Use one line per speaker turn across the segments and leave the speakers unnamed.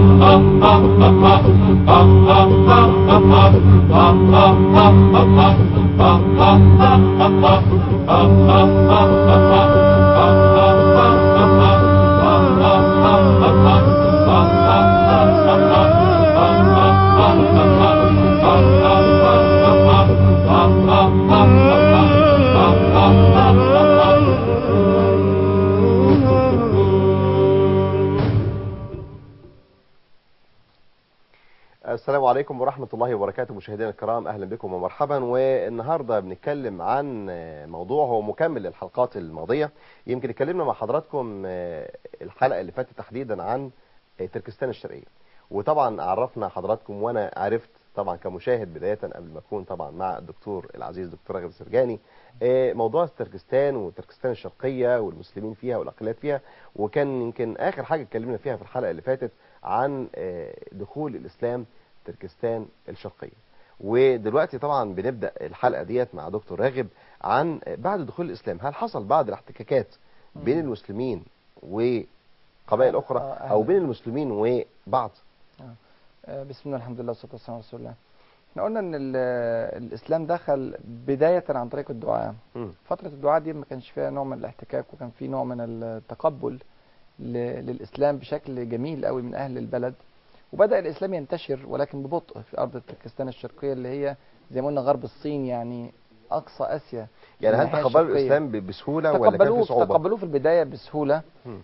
السلام عليكم ورحمة الله وبركاته مشاهدينا الكرام أهلا بكم ومرحبا والنهاردة بنتكلم عن موضوع هو مكمل للحلقات الماضية يمكن اتكلمنا مع حضراتكم الحلقة اللي فاتت تحديدا عن تركستان الشرقية وطبعا عرفنا حضراتكم وانا عرفت طبعا كمشاهد بداية قبل ما اكون طبعا مع الدكتور العزيز دكتور راغب السرجاني موضوع تركستان وتركستان الشرقية والمسلمين فيها والأقليات فيها وكان يمكن آخر حاجة اتكلمنا فيها في الحلقة اللي فاتت عن دخول الإسلام تركستان الشرقية ودلوقتي طبعا بنبدأ الحلقة ديت مع دكتور راغب عن بعد دخول الإسلام هل حصل بعض الاحتكاكات بين المسلمين وقبائل أخرى أو بين المسلمين وبعض
بسم الله الحمد لله والصلاة والسلام على رسول الله احنا قلنا ان الاسلام دخل بداية عن طريق الدعاء
م.
فترة الدعاء دي ما كانش فيها نوع من الاحتكاك وكان في نوع من التقبل للاسلام بشكل جميل قوي من اهل البلد وبدأ الاسلام ينتشر ولكن ببطء في ارض تركستان الشرقية اللي هي زي ما قلنا غرب الصين يعني اقصى اسيا
يعني هل تقبلوا الاسلام بسهولة ولا كان في صعوبة
تقبلوه في البداية بسهولة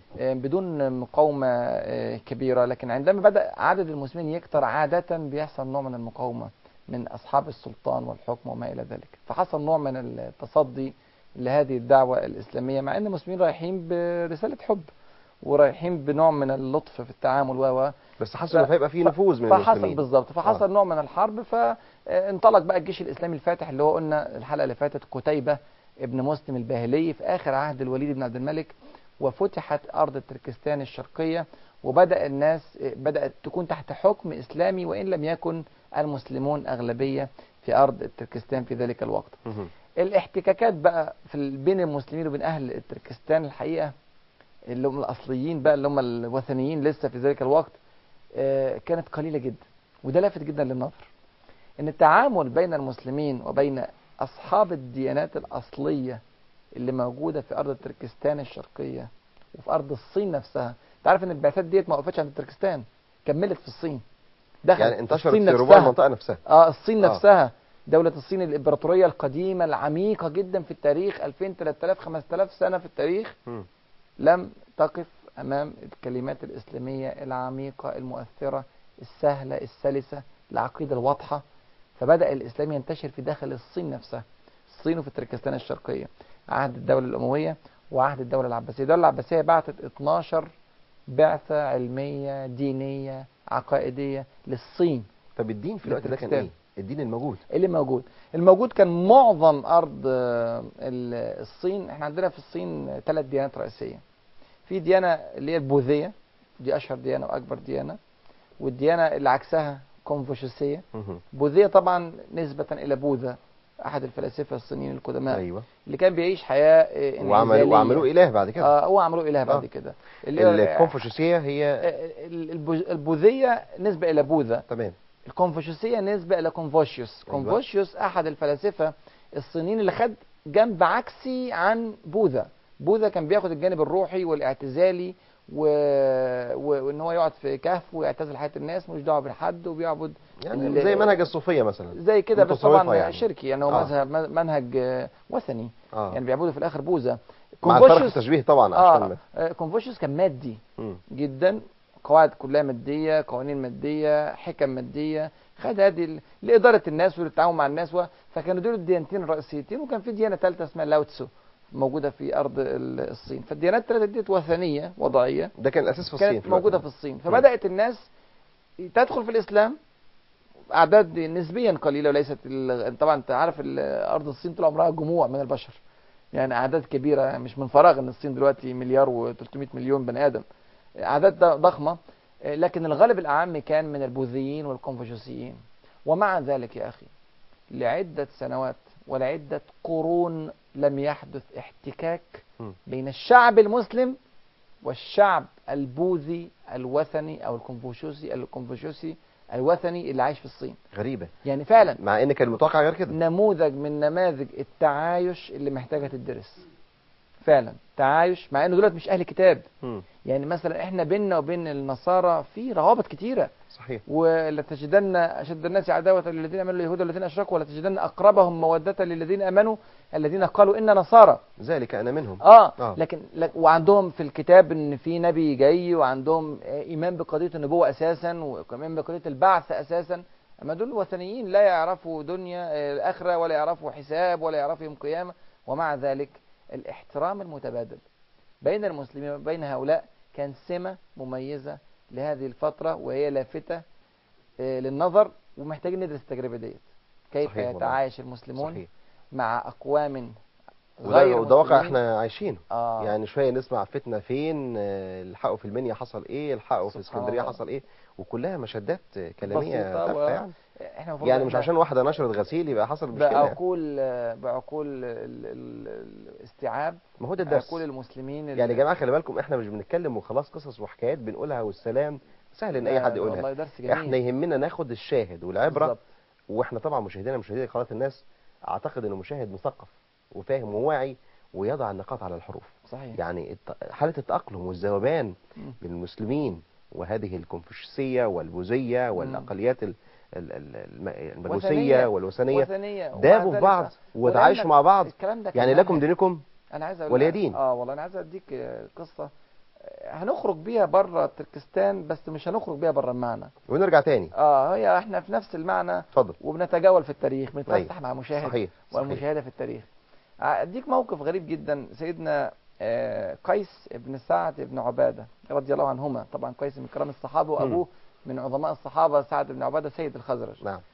بدون مقاومة كبيرة لكن عندما بدأ عدد المسلمين يكتر عادة بيحصل نوع من المقاومة من أصحاب السلطان والحكم وما إلى ذلك فحصل نوع من التصدي لهذه الدعوة الإسلامية مع أن المسلمين رايحين برسالة حب ورايحين بنوع من اللطف في التعامل و
بس حصل انه هيبقى فيه نفوذ من
فحصل
المسلمين
بالظبط فحصل آه. نوع من الحرب فانطلق بقى الجيش الإسلامي الفاتح اللي هو قلنا الحلقة اللي فاتت قتيبة ابن مسلم الباهلي في آخر عهد الوليد بن عبد الملك وفتحت أرض تركستان الشرقية وبدأ الناس بدأت تكون تحت حكم إسلامي وإن لم يكن المسلمون أغلبية في أرض تركستان في ذلك الوقت
مهم.
الاحتكاكات بقى في بين المسلمين وبين أهل تركستان الحقيقة اللي هم الأصليين بقى اللي هم الوثنيين لسه في ذلك الوقت كانت قليلة جدا وده لافت جدا للنظر ان التعامل بين المسلمين وبين أصحاب الديانات الأصلية اللي موجودة في أرض تركستان الشرقية وفي أرض الصين نفسها تعرف ان البعثات ديت ما وقفتش عند تركستان كملت في الصين
دخلت يعني انتشرت في ربوع المنطقة نفسها
اه الصين آه. نفسها دولة الصين الإمبراطورية القديمة العميقة جدا في التاريخ 2000 3000 5000 سنة في التاريخ
م.
لم تقف أمام الكلمات الإسلامية العميقة المؤثرة السهلة السلسة العقيدة الواضحة فبدأ الإسلام ينتشر في داخل الصين نفسها الصين وفي تركستان الشرقية عهد الدولة الأموية وعهد الدولة العباسية الدولة العباسية بعثت 12 بعثة علمية دينية عقائدية للصين
طب الدين في الوقت ده كان ايه؟ الدين الموجود
اللي موجود الموجود كان معظم أرض الصين احنا عندنا في الصين ثلاث ديانات رئيسية في ديانة اللي هي البوذية دي أشهر ديانة وأكبر ديانة والديانة اللي عكسها كونفوشيوسية بوذية طبعا نسبة إلى بوذا أحد الفلاسفة الصينيين القدماء
أيوة.
اللي كان بيعيش حياة
وعملوا وعملوه إله بعد كده
آه هو عملوه إله بعد
آه.
كده
الكونفوشيوسية هي
البوذية نسبة إلى بوذا
تمام
الكونفوشيوسية نسبة إلى كونفوشيوس
أيوة.
كونفوشيوس أحد الفلاسفة الصينيين اللي خد جنب عكسي عن بوذا بوذا كان بياخد الجانب الروحي والاعتزالي و... و... وان هو يقعد في كهف ويعتزل حياه الناس ملوش دعوه بحد وبيعبد
يعني
ال-
زي منهج الصوفية مثلا
زي كده بس
متصوفة
طبعا
يعني.
شركي يعني هو
آه.
مذهب منهج آه، وثني
آه.
يعني بيعبدوا في الاخر بوذا
مع الفرق
كونفوشيوس
التشبيه طبعا
اه
عشان
آه، كونفوشيوس كان مادي
مم.
جدا قواعد كلها ماديه قوانين ماديه حكم ماديه خد هذه ال- لاداره الناس وللتعامل مع الناس و... فكانوا دول الديانتين الرئيسيتين وكان في ديانه ثالثه اسمها لاوتسو موجوده في ارض ال- الصين فالديانات الثلاثه ديت وثنيه وضعيه
ده كان الأساس في الصين
كانت
في الوقت
موجوده
ده.
في الصين فبدات الناس تدخل في الاسلام اعداد نسبيا قليله وليست ال- طبعا انت عارف ال- ارض الصين طول عمرها جموع من البشر يعني اعداد كبيره مش من فراغ ان الصين دلوقتي مليار و300 مليون بني ادم اعداد ض- ضخمه لكن الغالب الاعم كان من البوذيين والكونفوشيوسيين ومع ذلك يا اخي لعده سنوات ولعده قرون لم يحدث احتكاك
م.
بين الشعب المسلم والشعب البوذي الوثني او الكونفوشيوسي الكونفوشيوسي الوثني اللي عايش في الصين
غريبة
يعني فعلا
مع ان كان المتوقع غير كده
نموذج من نماذج التعايش اللي محتاجه تدرس فعلا تعايش مع انه دولت مش اهل كتاب
مم.
يعني مثلا احنا بيننا وبين النصارى في روابط كتيره
صحيح
ولتجدن اشد الناس عداوه للذين امنوا اليهود والذين اشركوا ولتجدن اقربهم موده للذين امنوا الذين قالوا انا نصارى
ذلك انا منهم
اه,
آه.
لكن لك وعندهم في الكتاب ان في نبي جاي وعندهم ايمان بقضيه النبوه اساسا وايمان بقضيه البعث اساسا اما دول وثنيين لا يعرفوا دنيا آه، الاخره ولا يعرفوا حساب ولا يعرفوا يوم قيامه ومع ذلك الاحترام المتبادل بين المسلمين وبين هؤلاء كان سمه مميزه لهذه الفتره وهي لافته آه، للنظر ومحتاجين ندرس التجربه ديت كيف
صحيح والله.
يتعايش المسلمون
صحيح
مع اقوام
وده,
غير
وده واقع
مسلمين.
احنا عايشينه
آه.
يعني شويه نسمع فتنه فين آه، الحقوا في المنيا حصل ايه الحقوا في
سبحان
اسكندريه
الله.
حصل ايه وكلها مشادات آه، كلاميه
بسيطة
تافهه
و-
يعني
احنا المفروض
يعني مش
إحنا
عشان واحده نشرت غسيل يبقى حصل مشكله يعني.
بعقول بعقول ال- ال- الاستيعاب
ما هو ده الدرس
عقول المسلمين ال-
يعني يا جماعه خلي بالكم احنا مش بنتكلم وخلاص قصص وحكايات بنقولها والسلام سهل ان اي حد يقولها
والله درس جميل
احنا يهمنا ناخد الشاهد والعبره
بالظبط.
واحنا طبعا مشاهدينا مشاهدي قناه الناس اعتقد انه مشاهد مثقف وفاهم وواعي ويضع النقاط على الحروف
صحيح
يعني الت- حاله التاقلم والذوبان
مم.
بين المسلمين وهذه الكونفوشيوسيه والبوذيه والاقليات ال- ال- ال- الم- المجوسيه
وثنية.
والوثنيه
وثنية
دابوا
ومع
في بعض
ذلك-
وتعايشوا
والكلام
مع
ده-
بعض
الكلام ده كان
يعني لكم
منهج.
دينكم
انا عايز اقول
ولي
لك-
دين.
اه والله انا عايز اديك آه، قصه آه، هنخرج بيها بره تركستان بس مش هنخرج بيها بره المعنى
ونرجع تاني
اه هي احنا في نفس المعنى
اتفضل
وبنتجول في التاريخ بنتفسح
أيوة.
مع مشاهد
صحيح صحيح
والمشاهده في التاريخ اديك موقف غريب جدا سيدنا آه، قيس بن سعد بن عباده رضي الله عنهما طبعا قيس من كرام الصحابه وابوه من عظماء الصحابه سعد بن عباده سيد الخزرج
نعم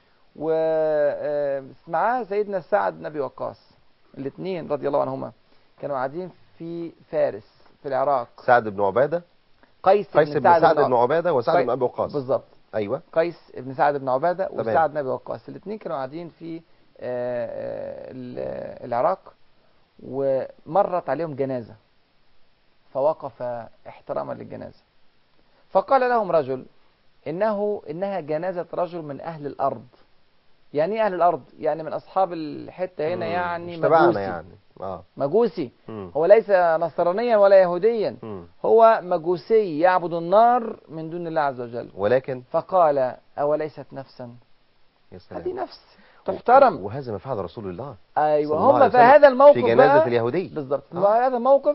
ومعاه سيدنا سعد بن ابي وقاص الاثنين رضي الله عنهما كانوا قاعدين في فارس في العراق
سعد بن عباده
قيس,
قيس بن سعد بن عباده وسعد
قيس-
بن ابي وقاص
بالظبط
ايوه
قيس بن سعد بن عباده
تمام.
وسعد بن ابي وقاص الاثنين كانوا قاعدين في آه، آه، ال- العراق ومرت عليهم جنازه فوقف احتراما للجنازه فقال لهم رجل انه انها جنازه رجل من اهل الارض يعني ايه اهل الارض يعني من اصحاب الحته هنا
مم.
يعني
مش تبعنا
مجوسي
يعني اه
مجوسي
مم.
هو ليس نصرانيا ولا يهوديا
مم.
هو مجوسي يعبد النار من دون الله عز وجل
ولكن
فقال أوليست نفسا
يا سلام
هذه نفس تحترم
وهذا ما فعل رسول الله
أيوة
صلى الله عليه
هم في
وسلم
هذا الموقف
في جنازه
بقى
اليهودي
بالظبط
آه.
في هذا الموقف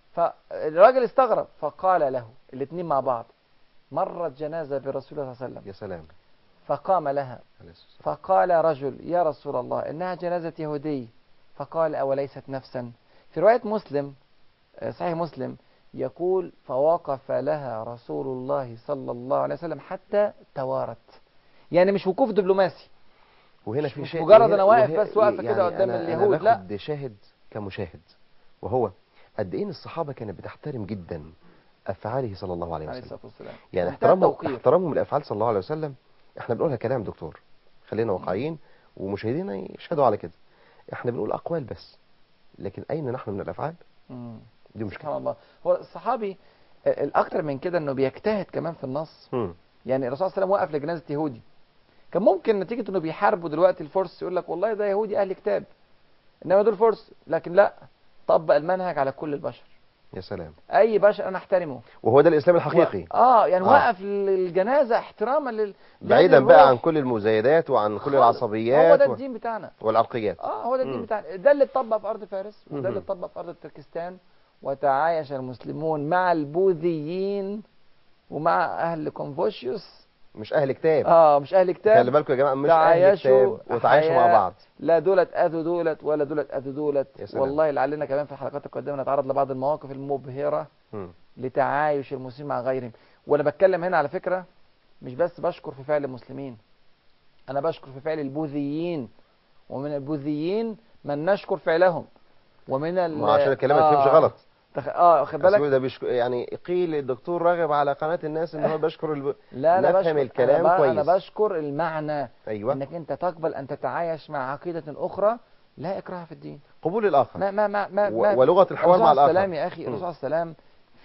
فالراجل استغرب فقال له الاثنين مع بعض مرت جنازة برسول الله صلى الله عليه وسلم
يا سلام
فقام لها
عليه الصلاة والسلام.
فقال رجل يا رسول الله إنها جنازة يهودي فقال أوليست نفسا في رواية مسلم آه، صحيح مسلم يقول فوقف لها رسول الله صلى الله عليه وسلم حتى توارت يعني مش وقوف دبلوماسي
وهنا
مش-
في
مش
شيء
مجرد
وهنا-
أنا واقف
وهنا-
بس واقفة كده قدام
أنا
اليهود،
أنا
لا.
باخد شاهد كمشاهد وهو قد ايه إن الصحابه كانت بتحترم جدا افعاله صلى الله عليه
عليه
وسلم
الصلاة والسلام
يعني
منتهى
احترامهم
التوقير.
احترامهم لافعال صلى الله عليه وسلم احنا بنقولها كلام دكتور خلينا واقعيين ومشاهدينا يشهدوا على كده احنا بنقول اقوال بس لكن اين نحن من الافعال
مم.
دي مشكله
سبحان الله هو الصحابي آه، الأكثر من كده إنه بيجتهد كمان في النص
مم.
يعني الرسول صلى الله عليه وسلم وقف لجنازة يهودي كان ممكن نتيجة انه بيحاربوا دلوقتي الفرس يقول لك والله ده يهودي اهل كتاب انما دول فرس لكن لا طبق المنهج على كل البشر
يا سلام
اي بشر انا احترمه
وهو ده الاسلام الحقيقي
و... اه يعني
آه.
وقف الجنازة احتراما لل
بعيدا
لهذه
بقى عن
الروح.
كل المزايدات وعن كل
خالص.
العصبيات
هو ده
و-
الدين بتاعنا
والعرقيات
اه هو ده الدين
مم.
بتاعنا ده اللي اتطبق في ارض فارس وده
مهم.
اللي اتطبق في ارض تركستان وتعايش المسلمون مع البوذيين ومع اهل كونفوشيوس
مش اهل كتاب
اه مش اهل كتاب
خلي بالكم يا جماعه مش اهل
تعايشوا
كتاب وتعايشوا مع
حياة
بعض
لا دولت اذوا دولت ولا دولت اذوا دولت
يا سلام.
والله لعلنا كمان في الحلقات القادمه نتعرض لبعض المواقف المبهره
مم.
لتعايش المسلمين مع غيرهم وانا بتكلم هنا على فكره مش بس بشكر في فعل المسلمين انا بشكر في فعل البوذيين ومن البوذيين من نشكر فعلهم ومن ال
ما عشان الكلام ما يفهمش غلط
تخ... اه واخد
أصل
بالك
ده بيشك... يعني قيل الدكتور راغب على قناه الناس ان هو بيشكر الب...
لا لا
نفهم
بشكر
الكلام
أنا, ب...
كويس.
انا بشكر المعنى
ايوه
انك انت تقبل ان تتعايش مع عقيده اخرى لا اكراه في الدين
قبول الاخر
ما ما ما ما,
و...
ما
ولغه الحوار مع
الرسول عليه السلام
الاخر
يا اخي
مم.
الرسول عليه السلام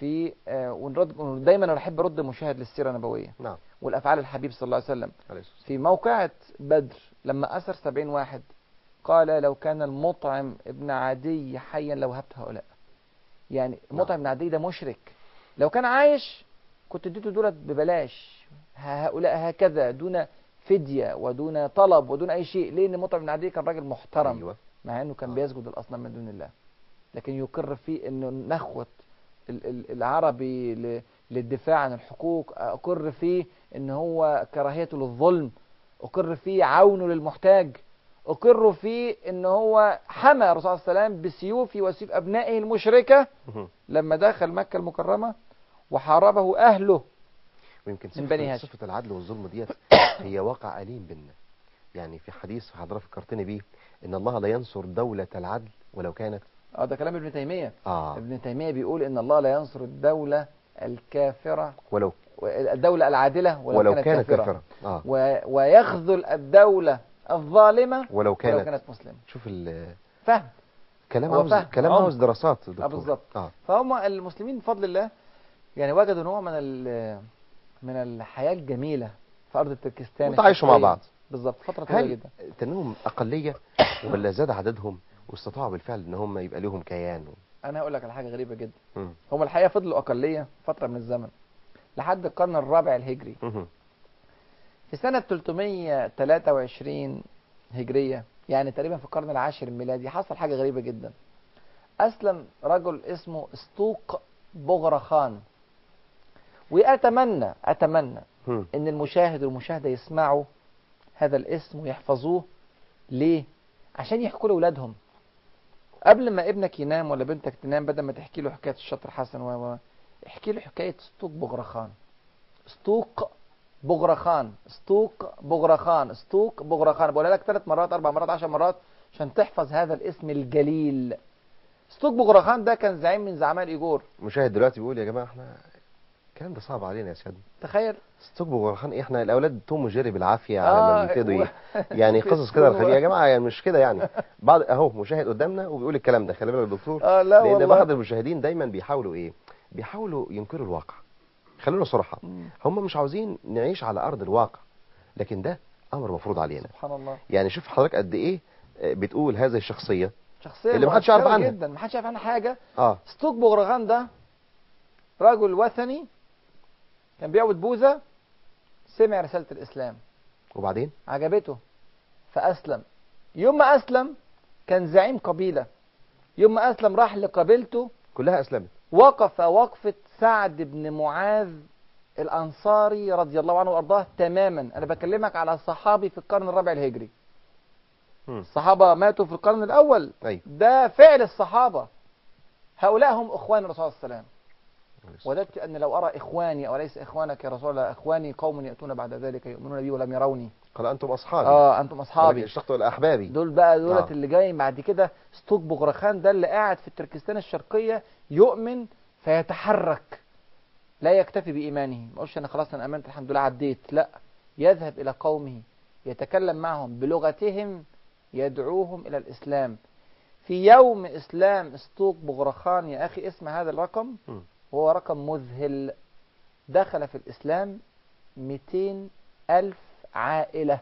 في آه، ونرد دايما انا بحب ارد مشاهد للسيره النبويه
نعم
والافعال الحبيب صلى الله عليه وسلم
عليه الصلاة
في موقعة بدر لما أسر سبعين واحد قال لو كان المطعم ابن عدي حيا لو هبت هؤلاء يعني المطعم ابن عدي ده مشرك لو كان عايش كنت اديته دولت ببلاش هؤلاء هكذا دون فدية ودون طلب ودون أي شيء ليه؟ لأن المطعم ابن عدي كان راجل محترم
أيوة
مع انه كان
آه.
بيسجد الاصنام من دون الله لكن يقر فيه انه نخوة ال- ال- العربي ل- للدفاع عن الحقوق اقر فيه ان هو كراهيته للظلم اقر فيه عونه للمحتاج اقر فيه ان هو حمى الرسول صلى الله عليه وسلم بسيوفه وسيوف ابنائه المشركه
مهم.
لما دخل مكه المكرمه وحاربه اهله
ويمكن
من بني
صفة,
هاشم.
صفة العدل والظلم ديت هي واقع أليم بينا يعني في حديث حضرتك فكرتني بيه إن الله لا ينصر دولة العدل ولو كانت
اه ده كلام ابن تيميه
آه
ابن تيميه بيقول ان الله لا ينصر الدوله الكافره
ولو
الدوله العادله ولو,
ولو
كانت,
كانت
كافره
كافرة آه
و... ويخذل الدولة الظالمة
ولو
ولو
كانت
كانت مسلمة
شوف ال-
فهم
كلام
هو
عاوز
فهم،
كلام
عمق.
عاوز دراسات يا دكتور
بالظبط.
اه
فهم المسلمين بفضل الله يعني وجدوا نوع من ال... من الحياة الجميلة في أرض تركستان
وتعايشوا مع
الشرقية.
بعض
بالظبط فترة طويلة
هل
جدا
تنهم أقلية ولا زاد عددهم واستطاعوا بالفعل إن هم يبقى لهم كيان
أنا هقول لك على حاجة غريبة جدا
مم.
هم الحقيقة فضلوا أقلية فترة من الزمن لحد القرن الرابع الهجري
مهم.
في سنة 323 هجرية يعني تقريبا في القرن العاشر الميلادي حصل حاجة غريبة جدا أسلم رجل اسمه استوق بغرخان وأتمنى أتمنى
مم.
إن المشاهد والمشاهدة يسمعوا هذا الاسم ويحفظوه ليه؟ عشان يحكوا لأولادهم قبل ما ابنك ينام ولا بنتك تنام بدل ما تحكي له حكاية الشاطر حسن و و- احكي له حكاية استوق بغرخان استوق بغرخان استوق بغرخان استوق بغرخان بقولها لك ثلاث مرات اربع مرات عشر مرات عشان تحفظ هذا الاسم الجليل استوق بغرخان ده كان زعيم من زعماء الايجور
مشاهد دلوقتي بيقول يا جماعة احنا الكلام ده صعب علينا يا سيادنا
تخيل
استقبوا برخان إيه؟ احنا الاولاد توم وجيري بالعافيه
آه،
على ما بيبتدوا
و-
ايه يعني قصص كده
و-
الخليجه يا جماعه يعني مش كده يعني بعض اهو مشاهد قدامنا وبيقول الكلام ده خلي بالك يا دكتور
اه لا
لان
والله
بعض المشاهدين دايما بيحاولوا ايه بيحاولوا ينكروا الواقع خلونا صراحه
مم.
هم مش عاوزين نعيش على ارض الواقع لكن ده امر مفروض علينا
سبحان الله
يعني شوف حضرتك قد ايه آه، بتقول هذه الشخصيه
شخصيه
اللي محدش يعرف
مؤثرة
عنها.
جدا محدش يعرف عنها حاجه
اه
ستوك بغرغان ده رجل وثني كان بيعبد بوذا سمع رسالة الإسلام
وبعدين
عجبته فأسلم يوم ما أسلم كان زعيم قبيلة يوم ما أسلم راح لقبيلته
كلها اسلمت
وقف وقفة سعد بن معاذ الأنصاري رضي الله عنه وأرضاه تماما أنا بكلمك على صحابي في القرن الرابع الهجري
مم.
الصحابة ماتوا في القرن الأول
ايوه
ده فعل الصحابة هؤلاء هم إخوان الرسول صلى الله عليه وسلم وددت أن لو أرى إخواني أو ليس إخوانك يا رسول الله إخواني قوم يأتون بعد ذلك يؤمنون بي ولم يروني
قال انتم اصحابي
آه أنتم
ولكن
أصحابي
اشتقتوا الى احبابي
دول بقى دولت
آه.
اللي جاي بعد كده ستوك بغرخان ده اللي قاعد في تركستان الشرقية يؤمن فيتحرك لا يكتفي بإيمانه ما يقولش أنا خلاص أنا آمنت الحمد لله عديت لا يذهب إلى قومه يتكلم معهم بلغتهم يدعوهم إلى الإسلام في يوم إسلام ستوك بغرخان يا أخي اسم هذا الرقم
مم.
هو رقم مذهل دخل في الإسلام 200 ألف عائلة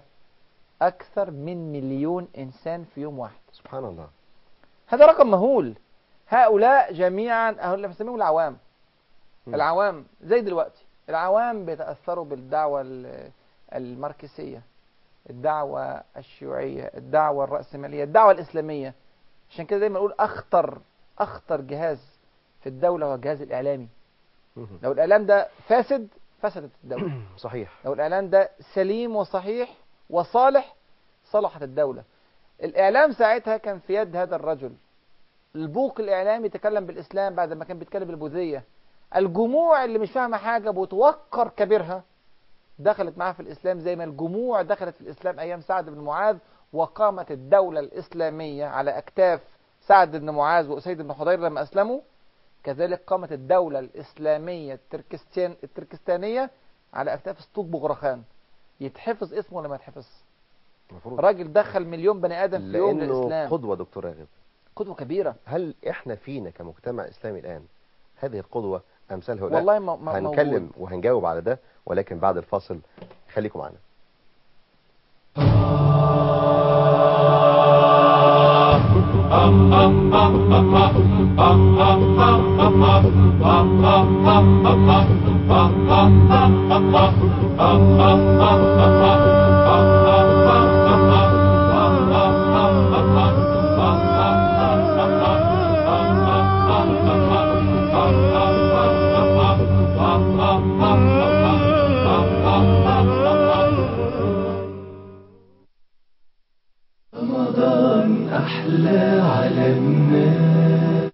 أكثر من مليون إنسان في يوم واحد
سبحان الله
هذا رقم مهول هؤلاء جميعا هؤلاء بنسميهم العوام
مم.
العوام زي دلوقتي العوام بيتأثروا بالدعوة ال- الماركسية الدعوة الشيوعية الدعوة الرأسمالية الدعوة الإسلامية عشان كده دايما نقول أخطر أخطر جهاز في الدولة هو الجهاز الإعلامي
مم.
لو الإعلام ده فاسد فسدت الدولة
صحيح
لو الإعلام ده سليم وصحيح وصالح صلحت الدولة الإعلام ساعتها كان في يد هذا الرجل البوق الإعلامي يتكلم بالإسلام بعد ما كان بيتكلم بالبوذية الجموع اللي مش فاهمة حاجة بتوقر كبيرها دخلت معاه في الإسلام زي ما الجموع دخلت في الإسلام أيام سعد بن معاذ وقامت الدولة الإسلامية على أكتاف سعد بن معاذ وأسيد بن حضير لما أسلموا كذلك قامت الدولة الإسلامية التركستان التركستانية على أكتاف ستوك بغرخان يتحفظ اسمه ولا ما يتحفظ
المفروض
راجل دخل مليون بني آدم في يوم
لانه
للإسلام
قدوه دكتور راغب
قدوة كبيرة
هل احنا فينا كمجتمع اسلامي الان هذه القدوه امثال هؤلاء
والله ما ما
هنكلم
موجود.
وهنجاوب على ده ولكن بعد الفاصل خليكم معنا
رمضان أحلى على الناس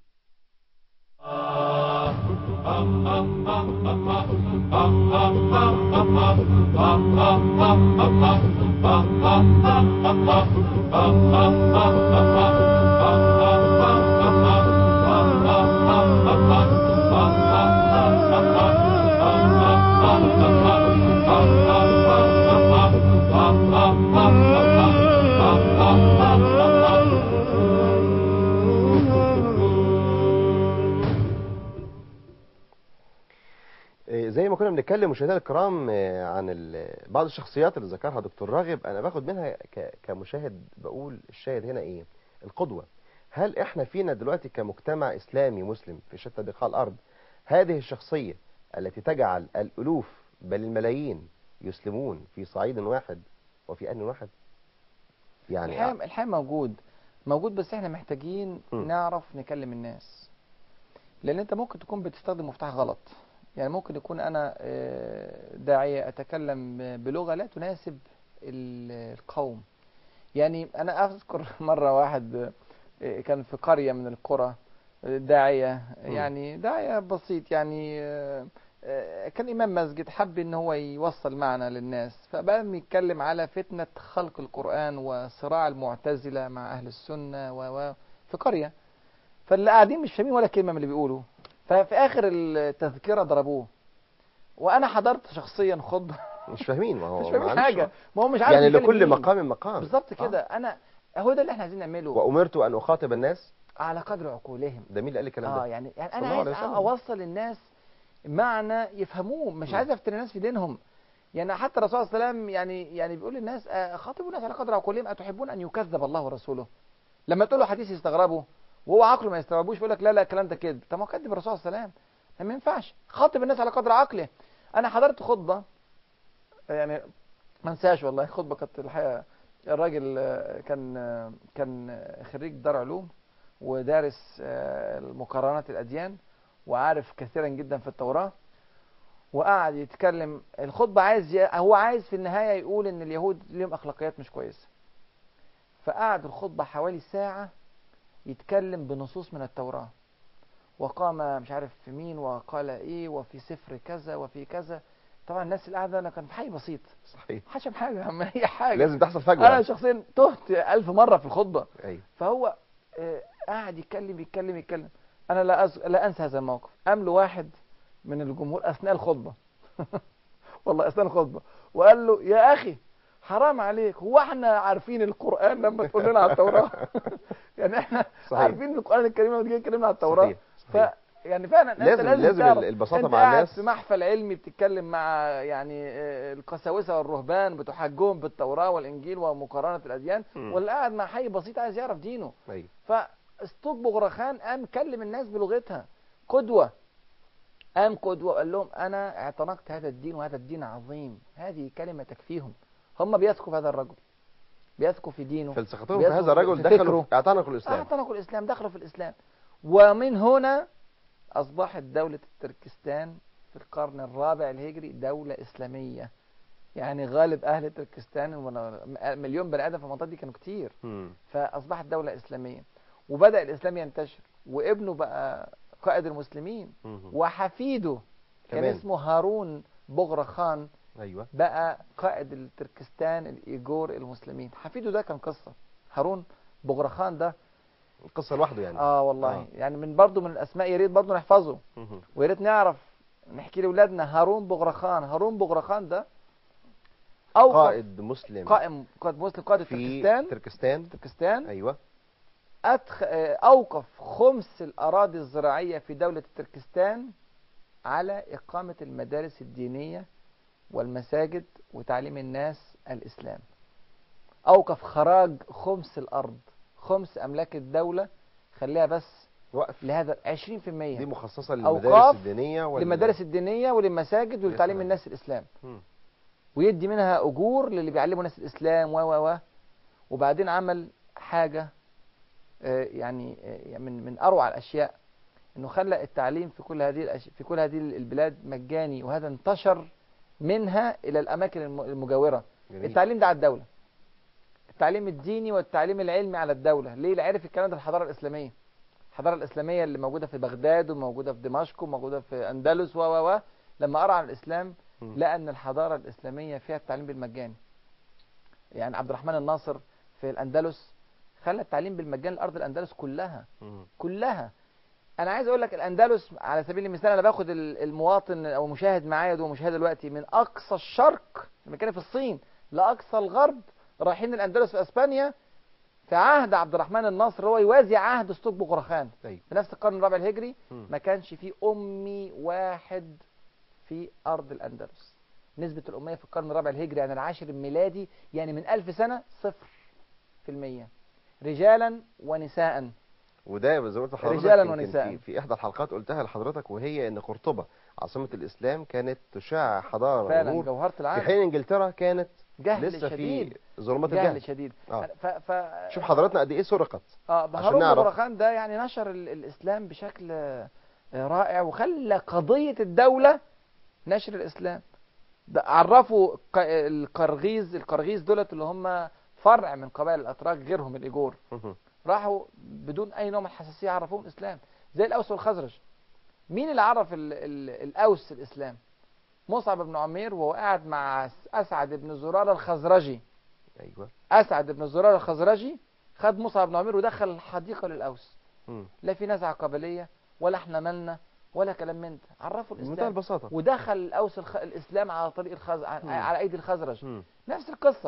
إيه، زي ما كنا بنتكلم مشاهدينا الكرام إيه، عن ال- بعض الشخصيات اللي ذكرها دكتور راغب انا باخد منها ك- كمشاهد بقول الشاهد هنا ايه القدوة هل احنا فينا دلوقتي كمجتمع اسلامي مسلم في شتى بقاع الارض هذه الشخصية التي تجعل الالوف بل الملايين يسلمون في صعيد واحد وفي ان واحد يعني
الحقيقة الحقيقة موجود موجود بس احنا محتاجين
م.
نعرف نكلم الناس لان انت ممكن تكون بتستخدم مفتاح غلط يعني ممكن يكون انا آه، داعية اتكلم بلغة لا تناسب ال- القوم يعني انا اذكر مرة واحد آه، كان في قرية من القرى آه، داعية
م.
يعني داعية بسيط يعني آه، آه، كان إمام مسجد حب إن هو يوصل معنى للناس فبقى يتكلم على فتنة خلق القرآن وصراع المعتزلة مع أهل السنة و و في قرية فاللي قاعدين مش فاهمين ولا كلمة من اللي بيقولوا ففي آخر التذكرة ضربوه وأنا حضرت شخصيا خطبة
مش فاهمين ما هو
مش فاهمين
معلش
حاجة ما هو مش عارف
يعني
يتكلم
لكل
مين.
مقام مقام
بالظبط
آه.
كده أنا هو ده اللي احنا عايزين نعمله
وامرت ان اخاطب الناس
على قدر عقولهم
ده مين اللي قال الكلام
اه
ده
يعني يعني
صلى
انا
الله
عايز
عليه وسلم.
اوصل للناس معنى يفهموه مش
م.
عايز افتن الناس في دينهم يعني حتى الرسول صلى الله عليه وسلم يعني يعني بيقول للناس آه، خاطبوا الناس على قدر عقولهم اتحبون ان يكذب الله ورسوله لما تقول له حديث يستغربه وهو عقله ما يستوعبوش يقول لك لا لا الكلام ده كذب طب ما هو كذب الرسول صلى الله عليه وسلم ما ينفعش خاطب الناس على قدر عقله انا حضرت خطبه يعني ما انساش والله خطبه كانت الحقيقه الراجل آه، كان آه، كان آه، خريج دار علوم ودارس آه، المقارنات الاديان وعارف كثيرا جدا في التوراه وقعد يتكلم الخطبه عايز ي... هو عايز في النهايه يقول ان اليهود ليهم اخلاقيات مش كويسه فقعد الخطبه حوالي ساعه يتكلم بنصوص من التوراه وقام مش عارف في مين وقال ايه وفي سفر كذا وفي كذا طبعا الناس اللي قاعده انا كان في حي بسيط
صحيح
حشم حاجه ما هي حاجه
لازم تحصل فجوه
انا شخصيا تهت ألف مره في الخطبه
ايوه
فهو آه، قاعد يتكلم يتكلم يتكلم انا لا أز... لا انسى هذا الموقف قام له واحد من الجمهور اثناء الخطبه والله اثناء الخطبه وقال له يا اخي حرام عليك هو احنا عارفين القران لما تقول لنا على التوراه يعني احنا
صحيح.
عارفين القران الكريم لما تيجي تكلمنا على التوراه
صحيح
ف
صحيح
يعني فعلا انت
لازم-
لازم,
لازم
تعرف.
البساطة
انت
مع
قاعد
الناس.
في محفل علمي بتتكلم مع يعني آه، القساوسه والرهبان بتحجهم بالتوراه والانجيل ومقارنه الاديان
مم.
واللي قاعد مع حي بسيط عايز يعرف دينه
ايوه
فاستوك بغرخان قام كلم الناس بلغتها قدوة قام قدوة قال لهم أنا اعتنقت هذا الدين وهذا الدين عظيم هذه كلمة تكفيهم هم بيثقوا في هذا الرجل بيثقوا في دينه
فلسفتهم في
بيثقوا
هذا الرجل
في
دخلوا
فكره.
اعتنقوا الاسلام
اعتنقوا الإسلام دخلوا في الإسلام ومن هنا أصبحت دولة تركستان في القرن الرابع الهجري دولة إسلامية يعني غالب أهل تركستان مليون بني آدم في المنطقة دي كانوا كتير
مم.
فأصبحت دولة إسلامية وبدأ الإسلام ينتشر وابنه بقى قائد المسلمين
مم.
وحفيده كان
كمان.
اسمه هارون بغرة خان
ايوه
بقى قائد التركستان الإيجور المسلمين حفيده ده كان قصة هارون بغرة خان ده
القصه لوحده يعني
اه والله
آه.
يعني من برضه من الأسماء يا ريت برضه نحفظه
مم.
ويا ريت نعرف نحكي لاولادنا هارون بغرة خان هارون بغرة خان ده أوقف
قائد مسلم
قائم قائد مسلم قائد
في
تركستان
تركستان
تركستان
ايوه
أدخ... آه، أوقف خمس الأراضي الزراعية في دولة تركستان على إقامة المدارس الدينية والمساجد وتعليم الناس الإسلام أوقف خراج خمس الأرض خمس أملاك الدولة خليها بس
وقف
لهذا 20%
دي مخصصة
أوقاف
للمدارس الدينية ولا
للمدارس الدينية وللمساجد ولتعليم
سلام.
الناس الإسلام
مم.
ويدي منها أجور للي بيعلموا ناس الإسلام و و و وبعدين عمل حاجة آه، يعني آه، من من أروع الأشياء إنه خلى التعليم في كل هذه الأش... في كل هذه البلاد مجاني وهذا انتشر منها إلى الأماكن الم- المجاورة
جميل.
التعليم ده على الدولة التعليم الديني والتعليم العلمي على الدولة ليه اللي عرف الكلام ده الحضارة الإسلامية الحضارة الإسلامية اللي موجودة في بغداد وموجودة في دمشق وموجودة في أندلس و و و لما قرأ عن الإسلام
مم.
لقى أن الحضارة الإسلامية فيها التعليم بالمجان يعني عبد الرحمن الناصر في الأندلس خلى التعليم بالمجان لأرض الأندلس كلها
مم.
كلها انا عايز اقول لك الاندلس على سبيل المثال انا باخد ال- المواطن او مشاهد معايا ده مشاهد دلوقتي من اقصى الشرق لما كان في الصين لاقصى الغرب رايحين الاندلس في اسبانيا في عهد عبد الرحمن الناصر هو يوازي عهد اسطوق بغرخان
طيب
في نفس القرن الرابع الهجري
مم.
ما كانش فيه امي واحد في ارض الاندلس نسبة الأمية في القرن الرابع الهجري يعني العاشر الميلادي يعني من ألف سنة صفر في المية رجالا ونساء
وده زي ما قلت لحضرتك
رجالا
يمكن
ونساء.
في, في احدى الحلقات قلتها لحضرتك وهي ان قرطبة عاصمة الاسلام كانت تشع حضارة
فعلا
ونور
جوهرة
في
العالم
حين انجلترا كانت
جهل
لسه
شديد
في ظلمات
جهل
الجهل
شديد
آه.
ف... ف...
شوف حضراتنا قد ايه سرقت
اه
عشان
هارون
نعرف.
بغرخان ده يعني نشر ال... الاسلام بشكل آه، رائع وخلى قضية الدولة نشر الاسلام ده عرفوا ق... القرغيز القرغيز دولت اللي هم فرع من قبائل الاتراك غيرهم الايجور
مهم.
راحوا بدون اي نوع من الحساسيه عرفوهم الاسلام زي الاوس والخزرج مين اللي عرف ال ال الاوس الاسلام مصعب بن عمير وهو قاعد مع اسعد بن زراره الخزرجي
ايوه
اسعد بن زراره الخزرجي خد مصعب بن عمير ودخل الحديقه للاوس
مم.
لا في نزعه قبليه ولا احنا مالنا ولا كلام من ده عرفوا
بمنتهى
الاسلام
البساطة
ودخل الاوس الخ... الاسلام على طريق الخز...
مم.
على ايدي الخزرج
مم.
نفس القصة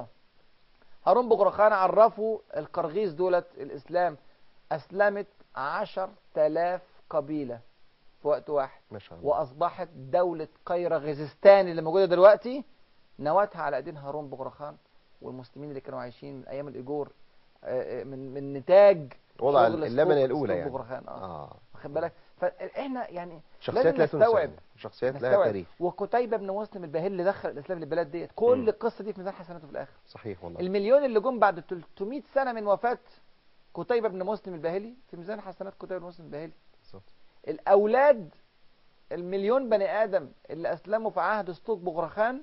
هارون بغرخان عرفوا القرغيز دولت الإسلام أسلمت عشر تلاف قبيلة في وقت واحد
ما شاء الله
وأصبحت دولة قيرغيزستان اللي موجودة دلوقتي نواتها على أيدين هارون بغرخان والمسلمين اللي كانوا عايشين من أيام الإيجور آه، آه، من من نتاج
وضع
شغل
اللبنة
سقوط-
الأولى
سقوط
يعني
بغرخان اه
اه
واخد بالك فاحنا يعني
شخصيات
لازم
لا تنسى
نستوعب
شخصيات لها
نستوعب
تاريخ
وقتيبة بن مسلم الباهلي اللي دخل الإسلام للبلاد ديت كل
مم.
القصة دي في ميزان حسناته في الآخر
صحيح والله
المليون اللي جم بعد 300 سنة من وفاة قتيبة بن مسلم الباهلي في ميزان حسنات قتيبة بن مسلم الباهلي
بالظبط.
الأولاد المليون بني آدم اللي أسلموا في عهد اسطوق بغرخان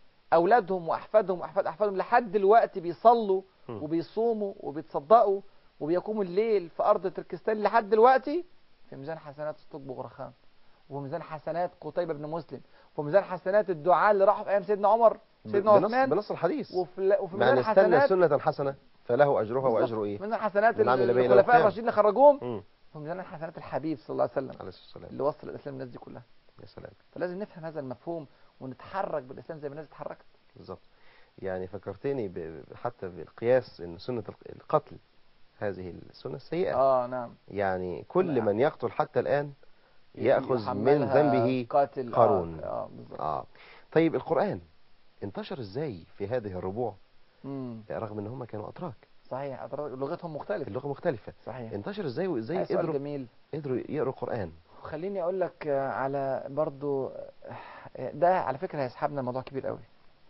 أولادهم وأحفادهم وأحفاد أحفادهم لحد دلوقتي بيصلوا
مم.
وبيصوموا وبيتصدقوا وبيقوموا الليل في أرض تركستان لحد دلوقتي في ميزان حسنات اسطوق بغرخان وميزان حسنات قتيبة بن مسلم وميزان حسنات الدعاء اللي راحوا في أيام سيدنا عمر سيدنا
بنص,
عثمان
بنص الحديث
وفي وفي
من
ميزان
استنى
حسنات
سنة حسنة فله أجرها
بالظبط.
وأجر إيه
من الحسنات
من عمل
اللي
بين
الخلفاء
القيام.
الراشدين اللي خرجوهم
مم.
وميزان حسنات الحبيب صلى الله عليه وسلم
عليه الصلاة والسلام
اللي وصل الاسلام للناس دي كلها
يا سلام
فلازم نفهم هذا المفهوم ونتحرك بالاسلام زي ما الناس اتحركت
بالظبط يعني فكرتني ب- حتى بالقياس ان سنة الق- القتل هذه السنة السيئة
اه نعم
يعني كل
نعم.
من يقتل حتى الآن يأخذ من
يحملها
ذنبه
قاتل
قارون.
اه, آه بالظبط
آه. طيب القرآن انتشر ازاي في هذه الربوع
مم.
رغم ان هم كانوا اتراك
صحيح أدرك- لغتهم مختلفة
اللغة مختلفة
صحيح
انتشر ازاي وازاي
هذا سؤال
قدروا
جميل
قدروا يقروا القرآن
خليني اقول لك آه، على برضو آه، ده على فكرة هيسحبنا الموضوع كبير قوي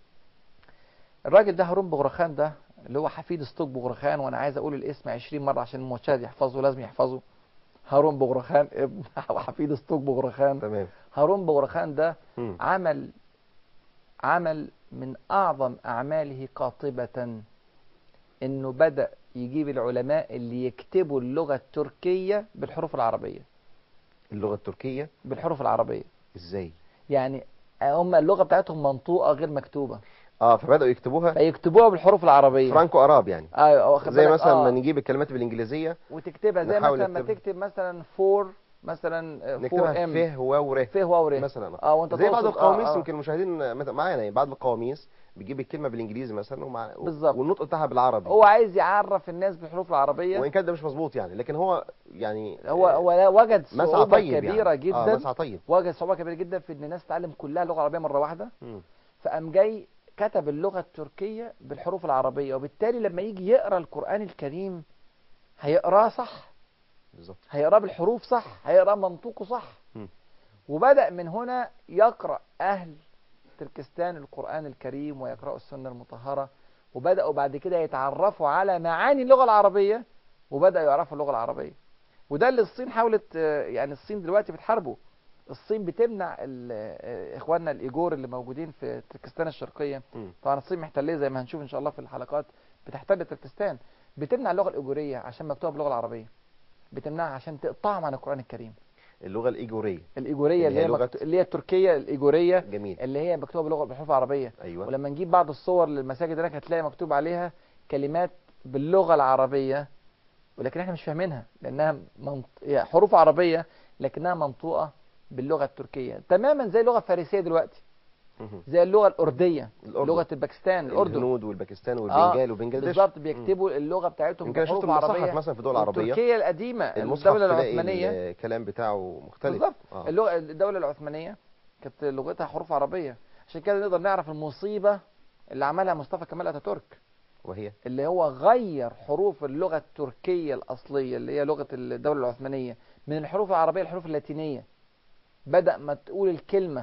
الراجل ده هارون بغرخان ده اللي هو حفيد اسطوق بغرخان وانا عايز اقول الاسم 20 مرة عشان المشاهد يحفظه لازم يحفظه هارون بغرخان ابن وحفيد اسطوق بغرخان
تمام
هارون بغرخان ده
مم.
عمل عمل من أعظم أعماله قاطبة إنه بدأ يجيب العلماء اللي يكتبوا اللغة التركية بالحروف العربية
اللغة التركية
بالحروف العربية
ازاي
يعني هم اللغة بتاعتهم منطوقة غير مكتوبة
اه فبدأوا يكتبوها
فيكتبوها بالحروف العربية
فرانكو اراب يعني
ايوه واخد
زي
بالك؟
مثلا
آه.
ما نجيب الكلمات بالانجليزيه
وتكتبها زي
نحاول
مثلا ما
نكتبها.
تكتب مثلا فور مثلا
نكتبها
4 ام
فه واو ر
فيه واو ر
مثلا
اه وانت
زي بعض
تقصد-
القواميس
آه، آه.
يمكن المشاهدين مثلا معانا يعني بعض القواميس بتجيب الكلمه بالانجليزي مثلا ومع
بالظبط.
والنطق بتاعها بالعربي
هو عايز يعرف الناس بالحروف العربيه
وان كان ده مش مظبوط يعني لكن هو يعني
هو
آه،
هو لا- وجد
مسعى
صعوبه
طيب
كبيره
يعني.
جدا
اه مسعى طيب
وجد صعوبه كبيره جدا في ان الناس تتعلم كلها لغه عربيه مره واحده
مم.
فقام جاي كتب اللغه التركيه بالحروف العربيه وبالتالي لما يجي يقرا القران الكريم هيقراه صح
بالظبط
هيقراه بالحروف صح هيقراه منطوقه صح
مم.
وبدأ من هنا يقرأ أهل تركستان القرآن الكريم ويقرأوا السنة المطهرة وبدأوا بعد كده يتعرفوا على معاني اللغة العربية وبدأوا يعرفوا اللغة العربية وده اللي الصين حاولت آه، يعني الصين دلوقتي بتحاربه الصين بتمنع ال- آه، اخواننا الايجور اللي موجودين في تركستان الشرقيه
مم.
طبعا الصين محتليه زي ما هنشوف ان شاء الله في الحلقات بتحتل تركستان بتمنع اللغه الايجوريه عشان مكتوبه باللغه العربيه بتمنعها عشان تقطعهم عن القران الكريم
اللغه الايجوريه
الايجوريه
اللي
اللي
هي
هي
لغة-
مكتو... اللي هي التركيه الايجوريه
جميل
اللي هي مكتوبه باللغه بالحروف العربيه
ايوه
ولما نجيب بعض الصور للمساجد هناك هتلاقي مكتوب عليها كلمات باللغه العربيه ولكن احنا مش فاهمينها لانها منط... هي حروف عربيه لكنها منطوقه باللغه التركيه تماما زي اللغه الفارسيه دلوقتي
مهم.
زي اللغه الارديه
الأردن.
لغه الباكستان الاردن
الهنود والباكستان والبنجال وبنجلاديش
بالظبط بيكتبوا اللغه بتاعتهم
يمكن شفت
بحروف
المصحف
عربيه
مثلا في الدول العربيه
والتركيه القديمه
المصحف
الدوله
تلاقي
العثمانيه
الكلام بتاعه مختلف
بالظبط
آه.
اللغه الدوله العثمانيه كانت لغتها حروف عربيه عشان كده نقدر نعرف المصيبه اللي عملها مصطفى كمال اتاتورك
وهي
اللي هو غير حروف اللغه التركيه الاصليه اللي هي لغه الدوله العثمانيه من الحروف العربيه للحروف اللاتينيه بدا ما تقول الكلمه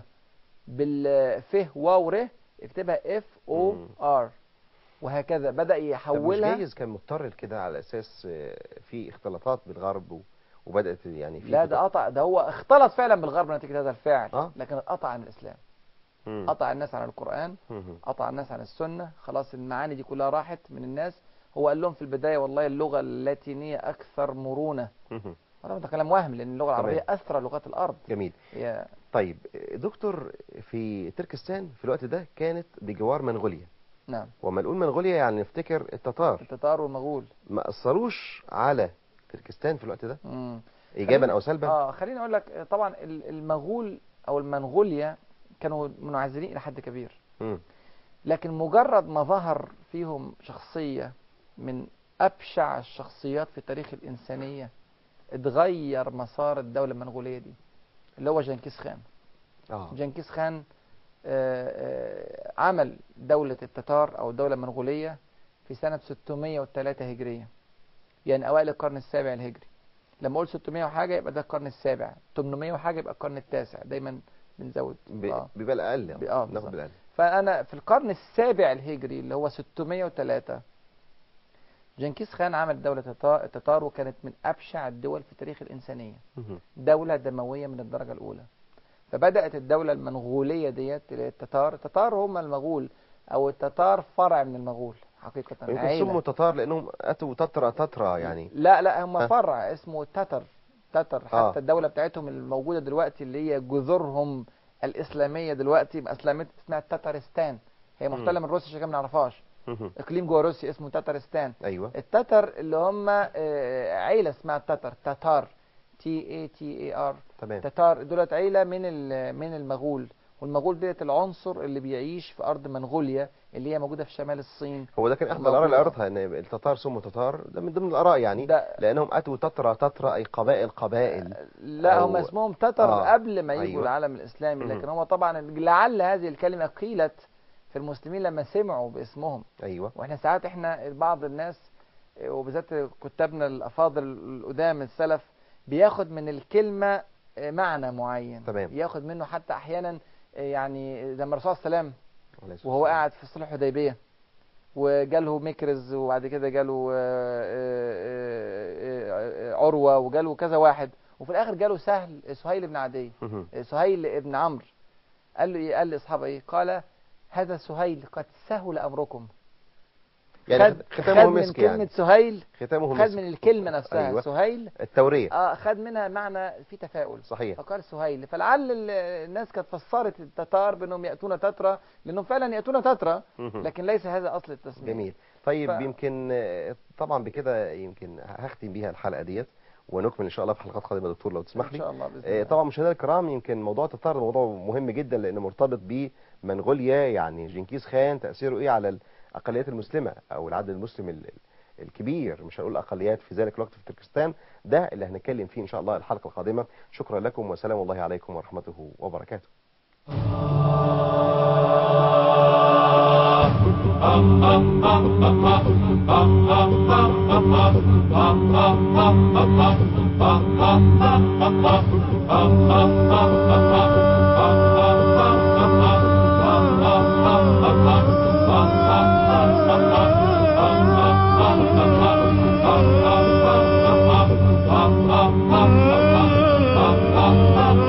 بالف واو ر اكتبها اف او
مم.
ار وهكذا بدا
طب مش
يحولها
جايز كان مضطر كده على اساس آه، في اختلاطات بالغرب و- وبدات يعني في
لا ده قطع ده هو اختلط فعلا بالغرب نتيجه هذا الفعل
آه.
لكن قطع عن الاسلام
مم.
قطع الناس عن القران
مهم.
قطع الناس عن السنة خلاص المعاني دي كلها راحت من الناس هو قال لهم في البداية والله اللغة اللاتينية أكثر مرونة
مهم.
طبعا ده كلام وهم لأن اللغة العربية
تمام.
أثرى لغات الأرض
جميل
هي
طيب آه، دكتور في تركستان في الوقت ده كانت بجوار منغوليا
نعم
وما نقول منغوليا يعني نفتكر التتار
التتار والمغول
ما اثروش على تركستان في الوقت ده
مم.
ايجابا
خليني-
او سلبا
اه خليني أقول لك طبعا ال- المغول أو المنغوليا كانوا منعزلين إلى حد كبير
مم.
لكن مجرد ما ظهر فيهم شخصية من أبشع الشخصيات في تاريخ الإنسانية اتغير مسار الدولة المنغولية دي اللي هو جنكيز خان
اه
جنكيز خان آه، آه، عمل دولة التتار أو الدولة المنغولية في سنة 603 هجرية يعني أوائل القرن السابع الهجري لما أقول 600 وحاجة يبقى ده القرن السابع 800 وحاجة يبقى القرن التاسع دايما بنزود
ب-
آه.
بيبقى الاقل
ب- آه،
ناخد
بالظبط.
بالاقل
فأنا في القرن السابع الهجري اللي هو 603 جنكيز خان عمل دولة التتا- التتار وكانت من أبشع الدول في تاريخ الإنسانية
مهم.
دولة دموية من الدرجة الأولى فبدأت الدولة المنغولية ديت التتار التتار هم المغول أو التتار فرع من المغول حقيقة
يمكن
عيلة.
سموا تتار لانهم اتوا تترا تترا يعني
لا لا هم
ها؟
فرع اسمه تتر تتر حتى
آه.
الدولة بتاعتهم الموجودة دلوقتي اللي هي جذورهم الإسلامية دلوقتي أسلمت اسمها تترستان هي محتلة
مم.
من روسيا عشان كده ما نعرفهاش
مهم.
إقليم جوه روسيا اسمه تترستان
ايوه
التتر اللي هم آه، عيلة اسمها تتر تتار تي اي تي اي ار
تمام
تتار دولت عيلة من ال- من المغول والمغول ديت العنصر اللي بيعيش في أرض منغوليا اللي هي موجودة في شمال الصين
هو ده كان احدى
موجود.
الاراء اللي قريتها ان التتار سموا تتار ده من ضمن الاراء يعني
ده
لانهم اتوا تترا تترا اي قبائل قبائل
لا
أو-
هم اسمهم تتر
آه،
قبل ما يجوا
أيوة.
العالم الإسلامي
مهم.
لكن هو طبعا لعل هذه الكلمة قيلت في المسلمين لما سمعوا باسمهم
ايوه
واحنا ساعات احنا بعض الناس آه، وبالذات كتابنا الافاضل القدام السلف بياخد من الكلمه آه، معنى معين
تمام.
ياخد منه حتى احيانا آه، يعني لما الرسول صلى الله عليه وسلم
عليه الصلاة
وهو
والسلام.
قاعد في صلح الحديبيه وجاله مكرز وبعد كده جاله آه، آه، آه، آه، عروه وجاله كذا واحد وفي الاخر جاله سهل سهيل بن عدي
مهم.
سهيل بن عمرو قال له ايه قال لاصحابه ايه قال هذا سهيل قد سهل امركم
يعني
خد, خد
ختامه
من
مسك
كلمة
يعني
سهيل
ختامه
خد
مسك
من الكلمة نفسها
أيوة.
سهيل
التورية
اه خد منها معنى في تفاؤل
صحيح
فقال سهيل فلعل ال- الناس كانت فسرت التتار بانهم ياتون تترا لانهم فعلا ياتون تترا
مهم.
لكن ليس هذا اصل التسمية
جميل طيب
ف-
يمكن آه، طبعا بكده يمكن هختم بيها الحلقة ديت ونكمل ان شاء الله في حلقات قادمه دكتور لو تسمح
ان
لي
شاء الله باذن
آه،
الله
طبعا مشاهدينا الكرام يمكن موضوع التتار ده موضوع مهم جدا لانه مرتبط بمنغوليا يعني جنكيز خان تاثيره ايه على الاقليات المسلمه او العدد المسلم ال- ال- الكبير مش هنقول اقليات في ذلك الوقت في تركستان ده اللي هنتكلم فيه ان شاء الله الحلقه القادمه شكرا لكم وسلام الله عليكم ورحمته وبركاته
Ah